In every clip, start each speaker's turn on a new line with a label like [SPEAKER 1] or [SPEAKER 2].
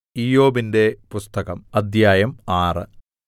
[SPEAKER 1] ഇയ്യോബിന്റെ പുസ്തകം അദ്ധ്യായം ആറ്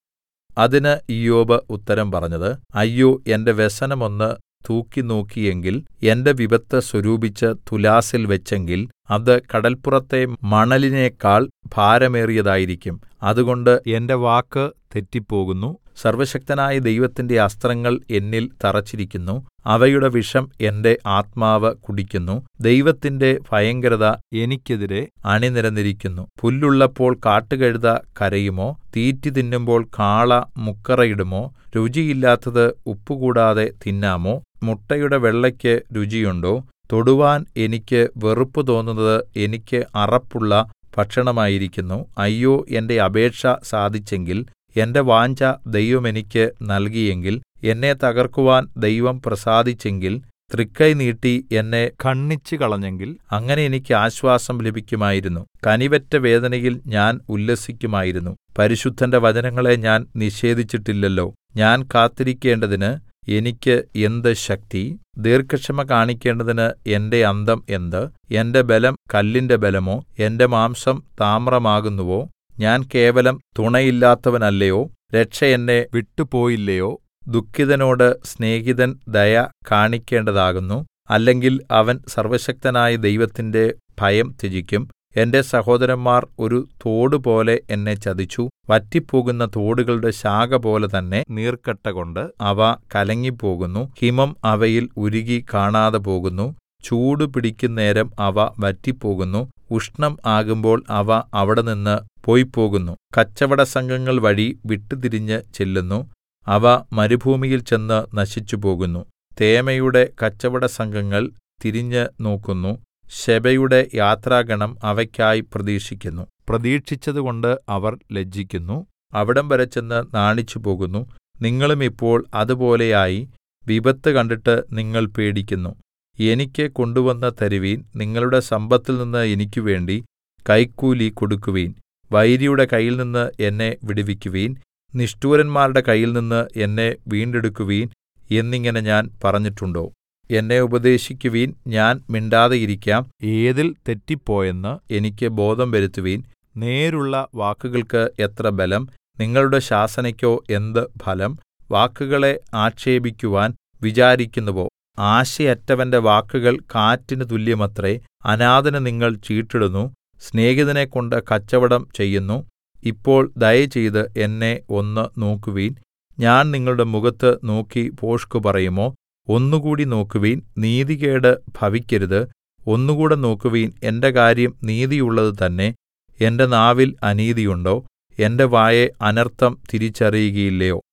[SPEAKER 1] അതിന് ഇയ്യോബ് ഉത്തരം പറഞ്ഞത് അയ്യോ എന്റെ വ്യസനം ഒന്ന് തൂക്കിനോക്കിയെങ്കിൽ എന്റെ വിപത്ത് സ്വരൂപിച്ച് തുലാസിൽ വെച്ചെങ്കിൽ അത് കടല്പുറത്തെ മണലിനേക്കാൾ ഭാരമേറിയതായിരിക്കും അതുകൊണ്ട് എന്റെ വാക്ക് തെറ്റിപ്പോകുന്നു സർവ്വശക്തനായ ദൈവത്തിന്റെ അസ്ത്രങ്ങൾ എന്നിൽ തറച്ചിരിക്കുന്നു അവയുടെ വിഷം എന്റെ ആത്മാവ് കുടിക്കുന്നു ദൈവത്തിന്റെ ഭയങ്കരത എനിക്കെതിരെ അണിനിരന്നിരിക്കുന്നു പുല്ലുള്ളപ്പോൾ കാട്ടുകഴുത കരയുമോ തീറ്റി തിന്നുമ്പോൾ കാള മുക്കറയിടുമോ രുചിയില്ലാത്തത് ഉപ്പുകൂടാതെ തിന്നാമോ മുട്ടയുടെ വെള്ളയ്ക്ക് രുചിയുണ്ടോ തൊടുവാൻ എനിക്ക് വെറുപ്പ് തോന്നുന്നത് എനിക്ക് അറപ്പുള്ള ഭക്ഷണമായിരിക്കുന്നു അയ്യോ എന്റെ അപേക്ഷ സാധിച്ചെങ്കിൽ എന്റെ വാഞ്ഛ ദൈവം എനിക്ക് നൽകിയെങ്കിൽ എന്നെ തകർക്കുവാൻ ദൈവം പ്രസാദിച്ചെങ്കിൽ തൃക്കൈ നീട്ടി എന്നെ ഖണ്ഡിച്ചുകളഞ്ഞെങ്കിൽ അങ്ങനെ എനിക്ക് ആശ്വാസം ലഭിക്കുമായിരുന്നു കനിവറ്റ വേദനയിൽ ഞാൻ ഉല്ലസിക്കുമായിരുന്നു പരിശുദ്ധന്റെ വചനങ്ങളെ ഞാൻ നിഷേധിച്ചിട്ടില്ലല്ലോ ഞാൻ കാത്തിരിക്കേണ്ടതിന് എനിക്ക് എന്ത് ശക്തി ദീർഘക്ഷമ കാണിക്കേണ്ടതിന് എന്റെ അന്തം എന്ത് എന്റെ ബലം കല്ലിന്റെ ബലമോ എന്റെ മാംസം താമ്രമാകുന്നുവോ ഞാൻ കേവലം തുണയില്ലാത്തവനല്ലയോ രക്ഷ എന്നെ വിട്ടുപോയില്ലയോ ദുഃഖിതനോട് സ്നേഹിതൻ ദയ കാണിക്കേണ്ടതാകുന്നു അല്ലെങ്കിൽ അവൻ സർവ്വശക്തനായ ദൈവത്തിന്റെ ഭയം ത്യജിക്കും എന്റെ സഹോദരന്മാർ ഒരു തോടുപോലെ എന്നെ ചതിച്ചു വറ്റിപ്പോകുന്ന തോടുകളുടെ ശാഖപോലെ തന്നെ നീർക്കട്ടകൊണ്ട് അവ കലങ്ങിപ്പോകുന്നു ഹിമം അവയിൽ ഉരുകി കാണാതെ പോകുന്നു ചൂട് പിടിക്കുന്നേരം അവ വറ്റിപ്പോകുന്നു ഉഷ്ണം ആകുമ്പോൾ അവ അവിടെനിന്ന് പൊയ്പോകുന്നു കച്ചവടസംഘങ്ങൾ വഴി വിട്ടുതിരിഞ്ഞ് ചെല്ലുന്നു അവ മരുഭൂമിയിൽ ചെന്ന് നശിച്ചുപോകുന്നു തേമയുടെ കച്ചവടസംഘങ്ങൾ തിരിഞ്ഞ് നോക്കുന്നു ശെബയുടെ യാത്രാഗണം അവയ്ക്കായി പ്രതീക്ഷിക്കുന്നു പ്രതീക്ഷിച്ചതുകൊണ്ട് അവർ ലജ്ജിക്കുന്നു അവിടം വരെ ചെന്ന് നാണിച്ചുപോകുന്നു നിങ്ങളും ഇപ്പോൾ അതുപോലെയായി വിപത്ത് കണ്ടിട്ട് നിങ്ങൾ പേടിക്കുന്നു എനിക്ക് കൊണ്ടുവന്ന് തരുവീൻ നിങ്ങളുടെ സമ്പത്തിൽനിന്ന് എനിക്ക് വേണ്ടി കൈക്കൂലി കൊടുക്കുവീൻ വൈരിയുടെ കയ്യിൽനിന്ന് എന്നെ വിടുവിക്കുവീൻ നിഷ്ഠൂരന്മാരുടെ കയ്യിൽനിന്ന് എന്നെ വീണ്ടെടുക്കുവീൻ എന്നിങ്ങനെ ഞാൻ പറഞ്ഞിട്ടുണ്ടോ എന്നെ ഉപദേശിക്കുവിൻ ഞാൻ മിണ്ടാതെയിരിക്കാം ഏതിൽ തെറ്റിപ്പോയെന്ന് എനിക്ക് ബോധം വരുത്തുവിൻ നേരുള്ള വാക്കുകൾക്ക് എത്ര ബലം നിങ്ങളുടെ ശാസനയ്ക്കോ എന്ത് ഫലം വാക്കുകളെ ആക്ഷേപിക്കുവാൻ വിചാരിക്കുന്നുവോ ആശയറ്റവന്റെ വാക്കുകൾ കാറ്റിന് തുല്യമത്രേ അനാഥന് നിങ്ങൾ ചീട്ടിടുന്നു സ്നേഹിതനെക്കൊണ്ട് കച്ചവടം ചെയ്യുന്നു ഇപ്പോൾ ദയചെയ്ത് എന്നെ ഒന്ന് നോക്കുവിൻ ഞാൻ നിങ്ങളുടെ മുഖത്ത് നോക്കി ഭോഷ്ക് പറയുമോ ഒന്നുകൂടി നോക്കുവിൻ നീതികേട് ഭവിക്കരുത് ഒന്നുകൂടെ നോക്കുവിൻ എന്റെ കാര്യം നീതിയുള്ളത് തന്നെ എന്റെ നാവിൽ അനീതിയുണ്ടോ എന്റെ വായെ അനർത്ഥം തിരിച്ചറിയുകയില്ലയോ